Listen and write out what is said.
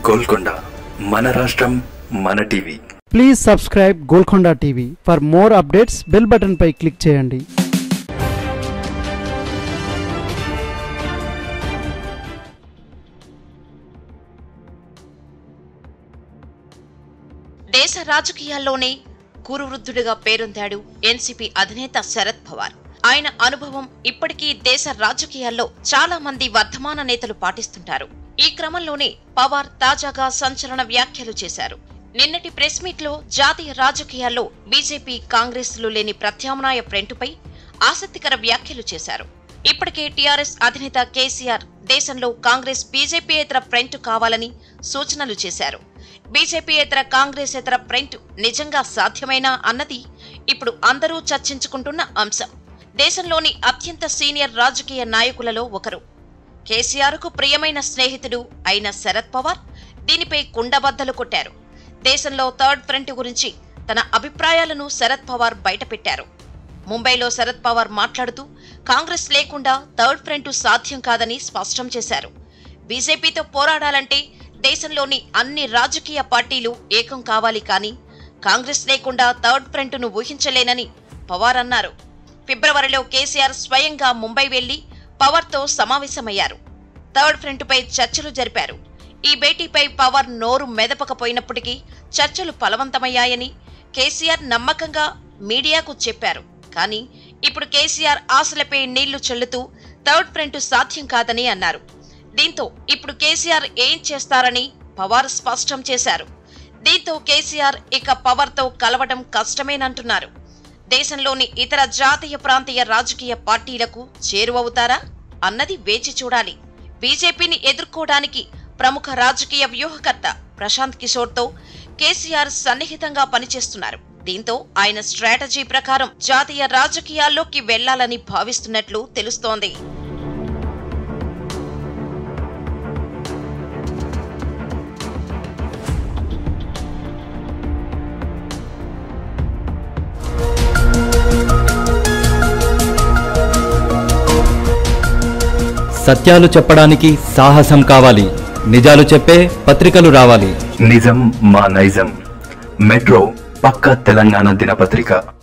గోల్కొండ మన రాష్ట్రం మన TV please subscribe Golconda TV for more updates bell button పై క్లిక్ చేయండి దేశ రాజకీయాల్లోనే కురువృద్ధుడిగా పేరొందాడు ఎన్సీపీ అధినేత శరద్ పవార్ ఆయన అనుభవం ఇప్పటికీ దేశ రాజకీయాల్లో చాలా మంది వర్ధమాన నేతలు పాటిస్తుంటారు ఈ క్రమంలోనే పవార్ తాజాగా సంచలన వ్యాఖ్యలు చేశారు నిన్నటి ప్రెస్ మీట్ లో జాతీయ రాజకీయాల్లో బీజేపీ కాంగ్రెస్లు లేని ప్రత్యామ్నాయ ఫ్రంట్పై ఆసక్తికర వ్యాఖ్యలు చేశారు ఇప్పటికే టీఆర్ఎస్ అధినేత కేసీఆర్ దేశంలో కాంగ్రెస్ బీజేపీయేతర ఫ్రంట్ కావాలని సూచనలు చేశారు బీజేపీయేతర కాంగ్రెసేతర ఫ్రంట్ నిజంగా సాధ్యమేనా అన్నది ఇప్పుడు అందరూ చర్చించుకుంటున్న అంశం దేశంలోని అత్యంత సీనియర్ రాజకీయ నాయకులలో ఒకరు కేసీఆర్కు ప్రియమైన స్నేహితుడు అయిన శరద్ పవార్ దీనిపై కుండబద్దలు కొట్టారు దేశంలో థర్డ్ ఫ్రంట్ గురించి తన అభిప్రాయాలను శరద్ పవార్ బయటపెట్టారు ముంబైలో శరద్ పవార్ మాట్లాడుతూ కాంగ్రెస్ లేకుండా థర్డ్ ఫ్రంట్ సాధ్యం కాదని స్పష్టం చేశారు బీజేపీతో పోరాడాలంటే దేశంలోని అన్ని రాజకీయ పార్టీలు ఏకం కావాలి కానీ కాంగ్రెస్ లేకుండా థర్డ్ ఫ్రంట్ను ఊహించలేనని పవార్ అన్నారు ఫిబ్రవరిలో కేసీఆర్ స్వయంగా ముంబై వెళ్లి పవర్తో సమావేశమయ్యారు థర్డ్ ఫ్రంట్పై చర్చలు జరిపారు ఈ భేటీపై పవర్ నోరు మెదపకపోయినప్పటికీ చర్చలు ఫలవంతమయ్యాయని కేసీఆర్ నమ్మకంగా మీడియాకు చెప్పారు కానీ ఇప్పుడు కేసీఆర్ ఆశలపై నీళ్లు చల్లుతూ థర్డ్ ఫ్రంట్ సాధ్యం కాదని అన్నారు దీంతో ఇప్పుడు కేసీఆర్ ఏం చేస్తారని పవార్ స్పష్టం చేశారు దీంతో కేసీఆర్ ఇక పవర్తో కలవడం కష్టమేనంటున్నారు దేశంలోని ఇతర జాతీయ ప్రాంతీయ రాజకీయ పార్టీలకు చేరువవుతారా అన్నది వేచి చూడాలి బీజేపీని ఎదుర్కోవడానికి ప్రముఖ రాజకీయ వ్యూహకర్త ప్రశాంత్ కిషోర్తో కేసీఆర్ సన్నిహితంగా పనిచేస్తున్నారు దీంతో ఆయన స్ట్రాటజీ ప్రకారం జాతీయ రాజకీయాల్లోకి వెళ్లాలని భావిస్తున్నట్లు తెలుస్తోంది సత్యాలు చెప్పడానికి సాహసం కావాలి నిజాలు చెప్పే పత్రికలు రావాలి నిజం మా నైజం మెట్రో పక్క తెలంగాణ దినపత్రిక